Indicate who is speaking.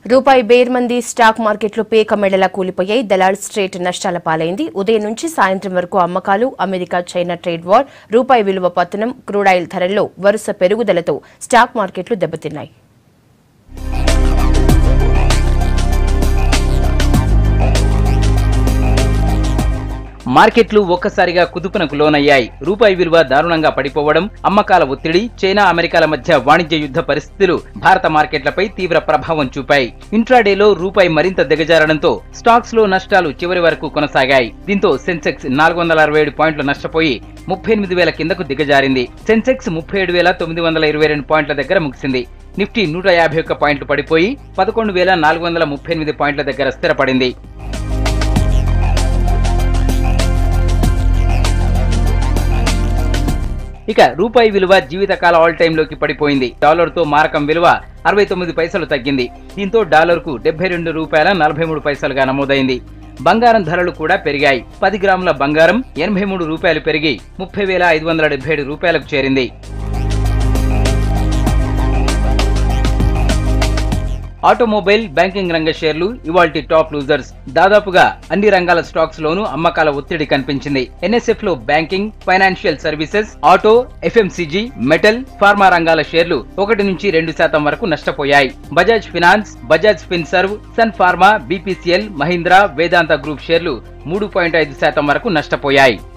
Speaker 1: రూపాయి బేర్మంది స్టాక్ మార్కెట్లు పేక మెడలా కూలిపోయాయి దలాల్ స్ట్రేట్ నష్టాల పాలైంది ఉదయం నుంచి సాయంత్రం వరకు అమ్మకాలు అమెరికా చైనా ట్రేడ్ వార్ రూపాయి విలువ పతనం క్రూడాయిల్ ధరల్లో వరుస పెరుగుదలతో స్టాక్ మార్కెట్లు దెబ్బతిన్నాయి
Speaker 2: మార్కెట్లు ఒక్కసారిగా కుదుపునకు లోనయ్యాయి రూపాయి విలువ దారుణంగా పడిపోవడం అమ్మకాల ఒత్తిడి చైనా అమెరికాల మధ్య వాణిజ్య యుద్ధ పరిస్థితులు భారత మార్కెట్లపై తీవ్ర ప్రభావం చూపాయి ఇంట్రాడేలో రూపాయి మరింత దిగజారడంతో స్టాక్స్ లో నష్టాలు చివరి వరకు కొనసాగాయి దీంతో సెన్సెక్స్ నాలుగు వందల అరవై ఏడు పాయింట్లు నష్టపోయి ముప్పై ఎనిమిది వేల కిందకు దిగజారింది సెన్సెక్స్ ముప్పై ఏడు వేల తొమ్మిది వందల ఇరవై రెండు పాయింట్ల దగ్గర ముగిసింది నిఫ్టీ నూట యాభై ఒక్క పాయింట్లు పడిపోయి పదకొండు వేల నాలుగు వందల ముప్పై ఎనిమిది పాయింట్ల దగ్గర స్థిరపడింది ఇక రూపాయి విలువ జీవితకాల ఆల్ టైమ్ లోకి పడిపోయింది డాలర్ తో మారకం విలువ అరవై తొమ్మిది పైసలు తగ్గింది దీంతో డాలర్ కు డెబ్బై రెండు రూపాయల నలభై మూడు పైసలుగా నమోదైంది బంగారం ధరలు కూడా పెరిగాయి పది గ్రాముల బంగారం ఎనభై మూడు రూపాయలు పెరిగి ముప్పై వేల ఐదు వందల డెబ్బై ఏడు రూపాయలకు చేరింది ఆటోమొబైల్ బ్యాంకింగ్ రంగ షేర్లు ఇవాల్టి టాప్ లూజర్స్ దాదాపుగా అన్ని రంగాల స్టాక్స్ లోనూ అమ్మకాల ఒత్తిడి కనిపించింది ఎన్ఎస్ఎఫ్ లో banking financial services auto FMCG metal pharma రంగాల షేర్లు ఒకటి నుంచి రెండు శాతం వరకు నష్టపోయాయి బజాజ్ ఫినాన్స్ బజాజ్ ఫిన్సర్వ్ సన్ ఫార్మా బీపీసీఎల్ మహీంద్రా వేదాంత గ్రూప్ షేర్లు మూడు పాయింట్ ఐదు శాతం వరకు నష్టపోయాయి